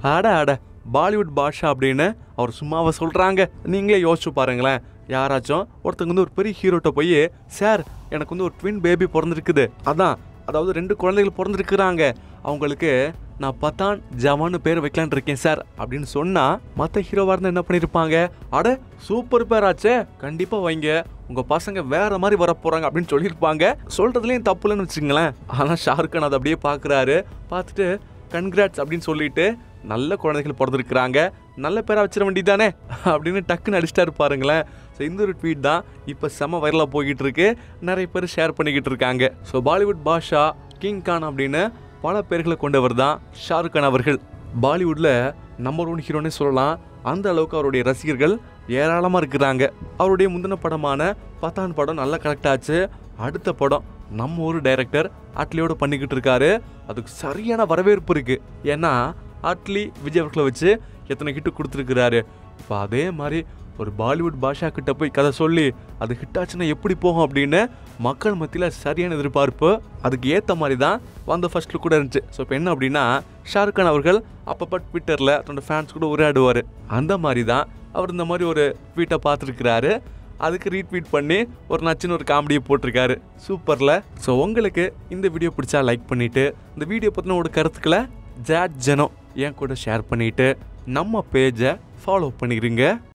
அட அட பாலிவுட் பாஷா அப்படின்னு அவர் சும்மாவை சொல்கிறாங்க நீங்களே யோசிச்சு பாருங்களேன் யாராச்சும் ஒருத்தங்க வந்து ஒரு பெரிய ஹீரோட்ட போய் சார் எனக்கு வந்து ஒரு ட்வின் பேபி பிறந்திருக்குது அதான் அதாவது ரெண்டு குழந்தைகள் பிறந்திருக்கிறாங்க அவங்களுக்கு நான் பத்தான் ஜவான்னு பேர் வைக்கலான்னு இருக்கேன் சார் அப்படின்னு சொன்னா மற்ற ஹீரோவாக இருந்தால் என்ன பண்ணியிருப்பாங்க அட சூப்பர் பேராச்சே கண்டிப்பாக வைங்க உங்கள் பசங்க வேற மாதிரி வர போகிறாங்க அப்படின்னு சொல்லியிருப்பாங்க சொல்கிறதுலேயும் தப்பு இல்லைன்னு வச்சுங்களேன் ஆனால் ஷாருக் கான் அதை அப்படியே பார்க்குறாரு பார்த்துட்டு கன்கிராட்ஸ் அப்படின்னு சொல்லிட்டு நல்ல குழந்தைகள் பிறந்திருக்கிறாங்க நல்ல பேரா வச்சிட வேண்டியதானே அப்படின்னு டக்குன்னு அடிச்சிட்டாரு பாருங்களேன் ஸோ இந்த ஒரு ட்வீட் தான் இப்போ செம வைரலாக போய்கிட்டு இருக்கு நிறைய பேர் ஷேர் பண்ணிக்கிட்டு இருக்காங்க so Bollywood Baasha king Khan அப்படின்னு பல பேர்களை கொண்டவர் தான் ஷாருக் கான் அவர்கள் பாலிவுட்டில் நம்பர் ஒன் ஹீரோனே சொல்லலாம் அந்த அளவுக்கு அவருடைய ரசிகர்கள் ஏராளமாக இருக்கிறாங்க அவருடைய முந்தின படமான பத்தான் படம் நல்லா கரெக்ட் ஆச்சு அடுத்த படம் நம்ம ஊர் டைரக்டர் அட்லியோட பண்ணிக்கிட்டு இருக்காரு அதுக்கு சரியான வரவேற்பு இருக்கு ஏன்னா அட்லி விஜய் அவர்களை வச்சு எத்தனை ஹிட்டு கொடுத்துருக்கிறாரு இப்போ அதே மாதிரி ஒரு பாலிவுட் பாஷா கிட்ட போய் கதை சொல்லி அது ஹிட் ஆச்சுன்னா எப்படி போகும் அப்படின்னு மக்கள் மத்தியில் சரியான எதிர்பார்ப்பு அதுக்கு ஏற்ற மாதிரி தான் வந்த ஃபர்ஸ்ட்ல கூட இருந்துச்சு ஸோ இப்போ என்ன அப்படின்னா ஷாருக் கான் அவர்கள் அப்பப்போ ட்விட்டரில் தன்னோட ஃபேன்ஸ் கூட உரையாடுவார் அந்த மாதிரி தான் அவர் இந்த மாதிரி ஒரு ட்வீட்டை பார்த்துருக்கிறாரு அதுக்கு ரீட்வீட் பண்ணி ஒரு நச்சுன்னு ஒரு காமெடியை போட்டிருக்காரு சூப்பரில் ஸோ உங்களுக்கு இந்த வீடியோ பிடிச்சா லைக் பண்ணிவிட்டு இந்த வீடியோ பற்றின ஒரு கருத்துக்களை ஜாட் ஜனம் என் கூட ஷேர் பண்ணிவிட்டு நம்ம பேஜை ஃபாலோ பண்ணிக்கிறீங்க